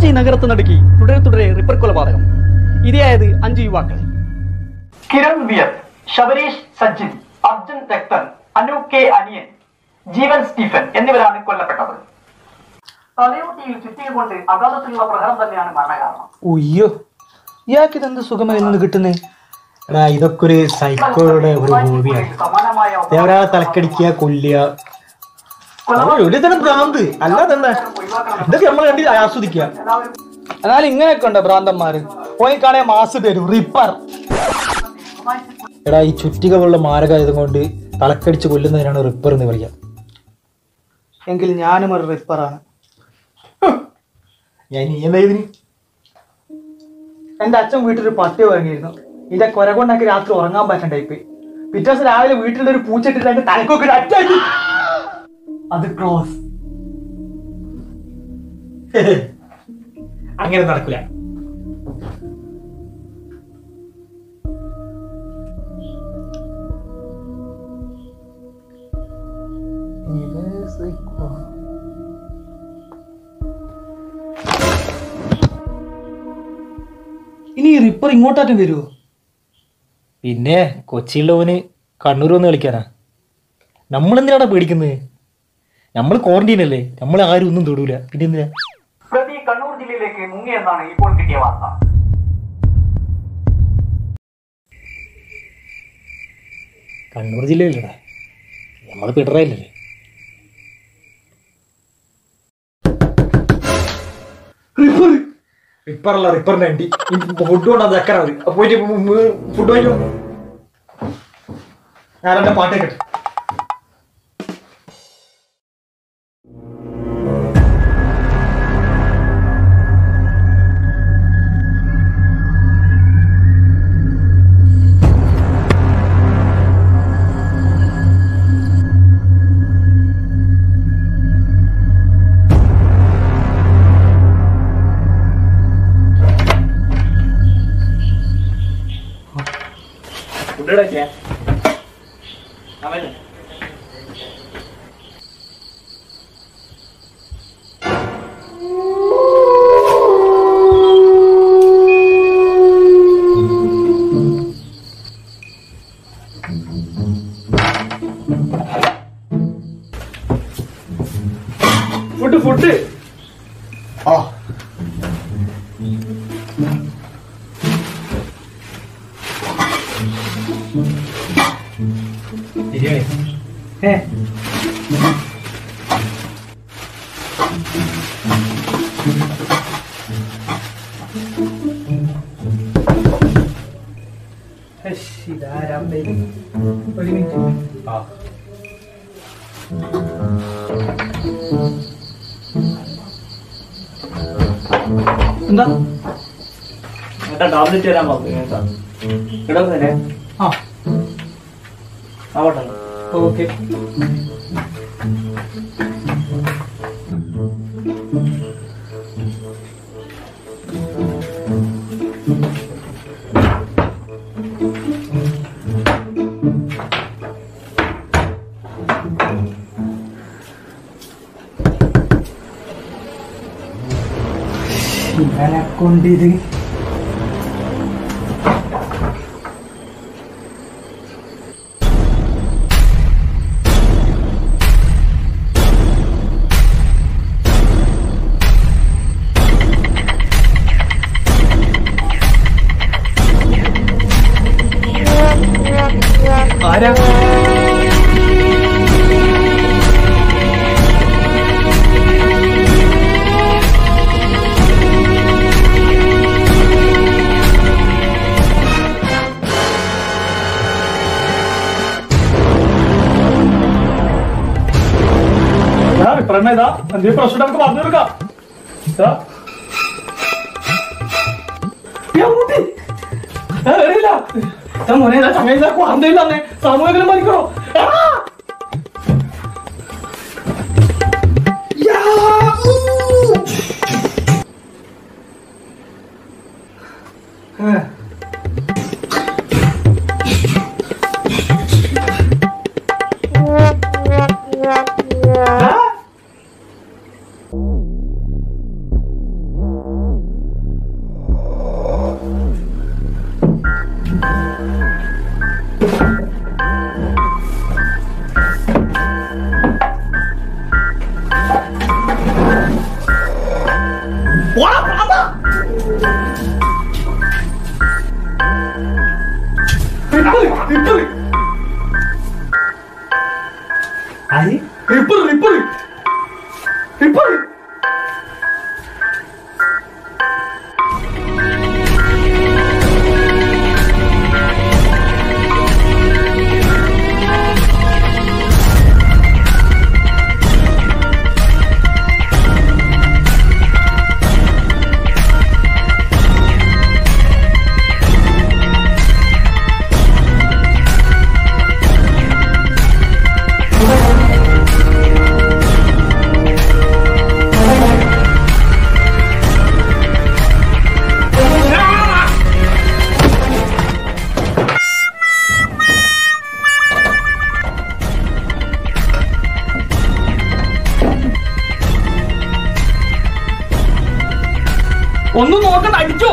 കൊച്ചി നഗരത്ത് നടുക്കി തുടരെ തുടരെ റിപ്പർ കൊലപാതകം ഇരയായത് അഞ്ച് യുവാക്കൾ കിരൺ വിയർ ശബരീഷ് സജ്ജിൻ അർജുൻ രക്തൻ അനു കെ അനിയൻ ജീവൻ സ്റ്റീഫൻ എന്നിവരാണ് കൊല്ലപ്പെട്ടത് തലയോട്ടിയിൽ ചുറ്റിക കൊണ്ട് അകാലത്തിലുള്ള പ്രഹരം തന്നെയാണ് മരണകാരണം ഉയ്യോ ഇയാൾക്ക് ഇതെന്ത് സുഖമായിരുന്നു കിട്ടുന്നേ എടാ ഇതൊക്കെ ഒരു സൈക്കോയുടെ ഒരു ഹോബിയാണ് സമാനമായ ഒരാളെ തലക്കടിക്കുക കൊല്ലുക അവൻ ഒരു തരം ഭ്രാന്ത് അല്ലാതെ എന്താ ഇതൊക്കെ നമ്മൾ കണ്ടി ആസ്വദിക്കുക എന്നാൽ ഇങ്ങനെയൊക്കെ ഉണ്ടോ ഭ്രാന്തന്മാര് പോയി കാണേ മാസ് തരും റിപ്പർ എടാ ഈ ചുറ്റിക പോലുള്ള മാരകായുധം കൊണ്ട് തലക്കടിച്ച് കൊല്ലുന്നതിനാണ് റിപ്പർ എന്ന് പറയുക എങ്കിൽ ഞാനും ഒരു റിപ്പറാണ് ഞാൻ നീ എന്താ ഇതിന് എന്റെ അച്ഛൻ വീട്ടിൽ ഒരു പട്ടി വാങ്ങിയിരുന്നു ഇതിന്റെ കൊര കൊണ്ടൊക്കെ രാത്രി ഉറങ്ങാൻ പറ്റണ്ട ഇപ്പൊ പിറ്റേ ദിവസം രാവിലെ വീട്ടിലുള്ള ഒരു പൂച്ചട്ടിട്ട് അതിന്റെ തലക്കൊക്കെ ഒരു അറ്റാക്ക് അത് ക്ലോസ് അങ്ങനെ നടക്കില്ല ഇനി ഈ റിപ്പർ ഇങ്ങോട്ടാറ്റം വരുമോ പിന്നെ കൊച്ചിയുള്ളവന് കണ്ണൂർ വന്ന് കളിക്കാനാ നമ്മളെന്തിനാടാ പേടിക്കുന്നത് നമ്മൾ ക്വാറന്റൈൻ അല്ലേ നമ്മൾ ആരും ഒന്നും തൊടൂല പിന്നെ എന്തിനാ പ്രതി കണ്ണൂർ ജില്ലയിലേക്ക് മുങ്ങിയെന്നാണ് ഇപ്പോൾ കിട്ടിയ വാർത്ത കണ്ണൂർ ജില്ലയിലടാ നമ്മൾ പിണറായില്ലല്ലേ റിപ്പറല്ല റിപ്പറിന്റെ അണ്ടി ഫുഡ് കൊണ്ടാ ചക്കര മതി അപ്പൊ പോയിട്ട് ഫുഡ് വാങ്ങിക്കോ ഞാൻ എന്റെ പാട്ടേ കേട്ടെ ഫുഡ് ഫുഡ് ആ ബിരിയാണി ഏ ഇതാരാം ഒരു മിനിറ്റ് ആ എന്താ ടാബ്ലറ്റ് തരാൻ പറഞ്ഞു കേട്ടോ കിടക്കുന്നില്ലേ ആ ആവട്ടെ ഓക്കെ ഇവനെ കൊണ്ടിത് ആരാ വിപ്രണ ഇതാ എന്തെങ്കിലും പ്രശ്നം നമുക്ക് പറഞ്ഞു കൊടുക്കാം ഇതാ. യ്യോ, കുട്ടി. ഏ, അറിയില്ല. ഇതാ മോനെ ഇതാ ചങ്ങ ഇതാ ക്വാറന്റൈനിൽ തന്നെ സാമൂഹികനും മരിക്കണോ എടാ. യാ, ഊ. ഏ. ആ? ആര് റിപ്പർ റിപ്പർ റിപ്പർ ഒന്നും നോക്കണ്ട അടിച്ചോ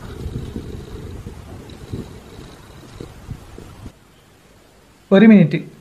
ഒരു മിനിറ്റ്